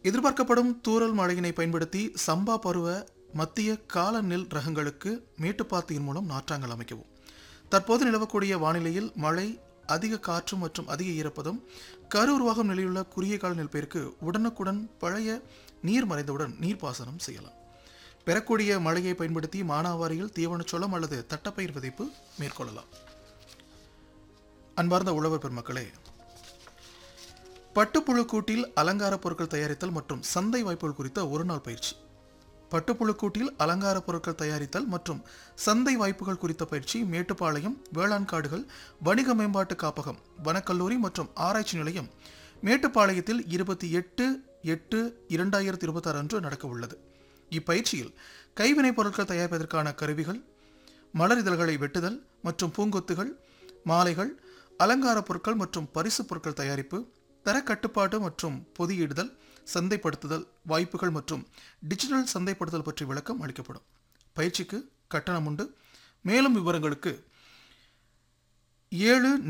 எதிர்பார்க்கப்படும் தூறல் மழையினை பயன்படுத்தி சம்பா பருவ மத்திய கால நெல் ரகங்களுக்கு மேட்டுப்பாத்தியின் மூலம் நாற்றாங்கல் அமைக்கவும் தற்போது நிலவக்கூடிய வானிலையில் மழை அதிக காற்று மற்றும் அதிக ஈரப்பதம் கரு உருவாகும் நிலையுள்ள குறுகிய கால நெல் பயிருக்கு உடனுக்குடன் பழைய நீர் மறைந்தவுடன் நீர்ப்பாசனம் செய்யலாம் பெறக்கூடிய மழையை பயன்படுத்தி மானாவாரியில் தீவனச்சோளம் அல்லது தட்டப்பயிர் விதைப்பு மேற்கொள்ளலாம் அன்பார்ந்த உழவர் பெருமக்களே பட்டுப்புழு கூட்டில் அலங்கார பொருட்கள் தயாரித்தல் மற்றும் சந்தை வாய்ப்புகள் குறித்த ஒரு நாள் பயிற்சி பட்டுப்புழு கூட்டில் அலங்கார பொருட்கள் தயாரித்தல் மற்றும் சந்தை வாய்ப்புகள் குறித்த பயிற்சி மேட்டுப்பாளையம் வேளாண் காடுகள் வணிக மேம்பாட்டு காப்பகம் வனக்கல்லூரி மற்றும் ஆராய்ச்சி நிலையம் மேட்டுப்பாளையத்தில் இருபத்தி எட்டு எட்டு இரண்டாயிரத்தி இருபத்தாறு அன்று நடக்க உள்ளது இப்பயிற்சியில் கைவினைப் பொருட்கள் தயாரிப்பதற்கான கருவிகள் மலர் இதழ்களை வெட்டுதல் மற்றும் பூங்கொத்துகள் மாலைகள் அலங்கார பொருட்கள் மற்றும் பரிசு பொருட்கள் தயாரிப்பு தர கட்டுப்பாடு மற்றும் பொதியிடுதல் சந்தைப்படுத்துதல் வாய்ப்புகள் மற்றும் டிஜிட்டல் சந்தைப்படுத்தல் பற்றி விளக்கம் அளிக்கப்படும் பயிற்சிக்கு கட்டணம் உண்டு மேலும் விவரங்களுக்கு ஏழு